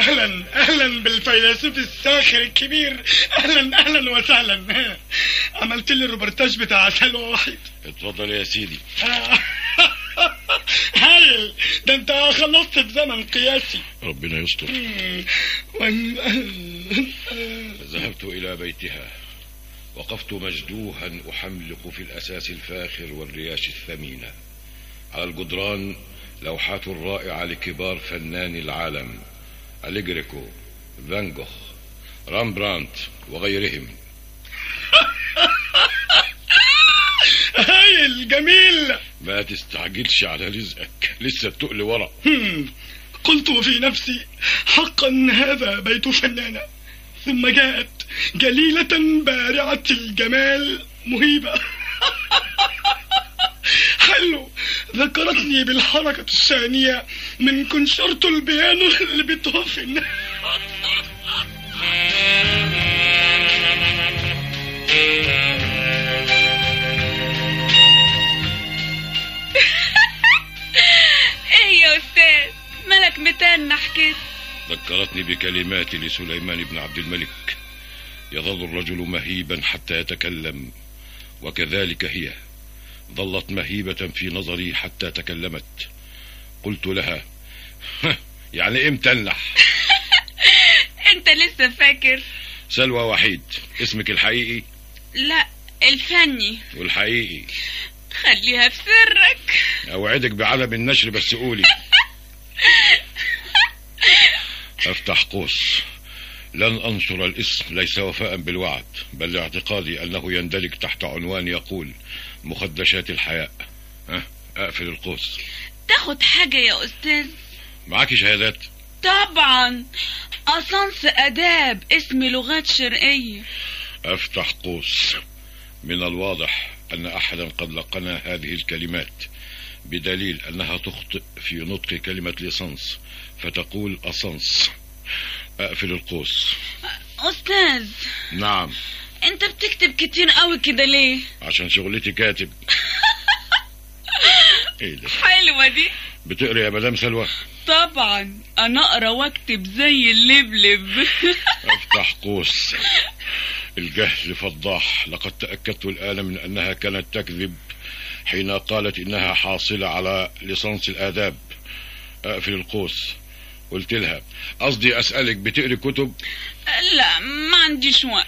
اهلا اهلا بالفيلسوف الساخر الكبير اهلا اهلا وسهلا عملت لي الروبرتاج بتاع سلوى وحيد اتفضل يا سيدي آه. هايل ده انت خلصت في زمن قياسي ربنا يستر مم. وان- ذهبت إلى بيتها وقفت مجدوها أحملق في الأساس الفاخر والرياش الثمينة على الجدران لوحات رائعة لكبار فنان العالم أليجريكو فان جوخ رامبرانت وغيرهم هايل جميل ما تستعجلش على رزقك لسه التقل ورا هم. قلت في نفسي حقا هذا بيت فنانة ثم جاءت جليلة بارعة الجمال مهيبة حلو ذكرتني بالحركة الثانية من كونشيرتو البيانو اللي بيتهوفن ايه يا استاذ مالك متنح كده ذكرتني بكلمات لسليمان بن عبد الملك يظل الرجل مهيبا حتى يتكلم وكذلك هي ظلت مهيبة في نظري حتى تكلمت قلت لها يعني ايه متنح انت لسه فاكر سلوى وحيد اسمك الحقيقي لا الفني والحقيقي خليها في سرك اوعدك بعدم النشر بس قولي افتح قوس لن انشر الاسم ليس وفاء بالوعد بل لاعتقادي انه يندرج تحت عنوان يقول مخدشات الحياء ها اقفل القوس تاخد حاجة يا استاذ معاكي شهادات طبعا أسانس أداب اسم لغات شرقية افتح قوس من الواضح ان احدا قد لقنا هذه الكلمات بدليل انها تخطئ في نطق كلمة ليسانس فتقول اسانس اقفل القوس أستاذ نعم أنت بتكتب كتير قوي كده ليه عشان شغلتي كاتب ايه ده حلوة دي بتقري يا مدام سلوى طبعا أنا أقرأ وأكتب زي اللبلب افتح قوس الجهل فضاح لقد تأكدت الآن من أنها كانت تكذب حين قالت إنها حاصلة على ليسانس الآداب أقفل القوس قلت لها قصدي أسألك بتقري كتب لا ما عنديش وقت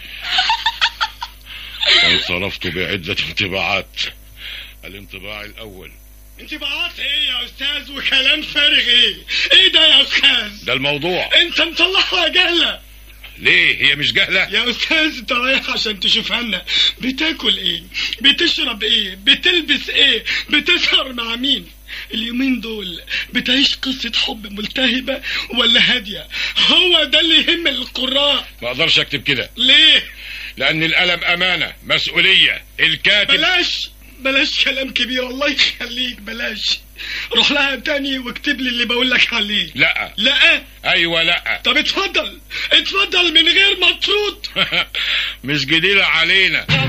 وانصرفت بعدة انطباعات الانطباع الأول انطباعات ايه يا استاذ وكلام فارغ ايه ايه ده يا استاذ ده الموضوع انت مطلعها جهلة ليه هي مش جهلة يا استاذ انت رايح عشان تشوفها لنا بتاكل ايه بتشرب ايه بتلبس ايه بتسهر مع مين اليومين دول بتعيش قصة حب ملتهبة ولا هادية هو ده اللي يهم القراء ما أقدرش أكتب كده ليه لأن القلم أمانة مسؤولية الكاتب بلاش بلاش كلام كبير الله يخليك بلاش روح لها تاني واكتب لي اللي بقول لك عليه لا لا أيوة لا طب اتفضل اتفضل من غير ما ترد مش جديدة علينا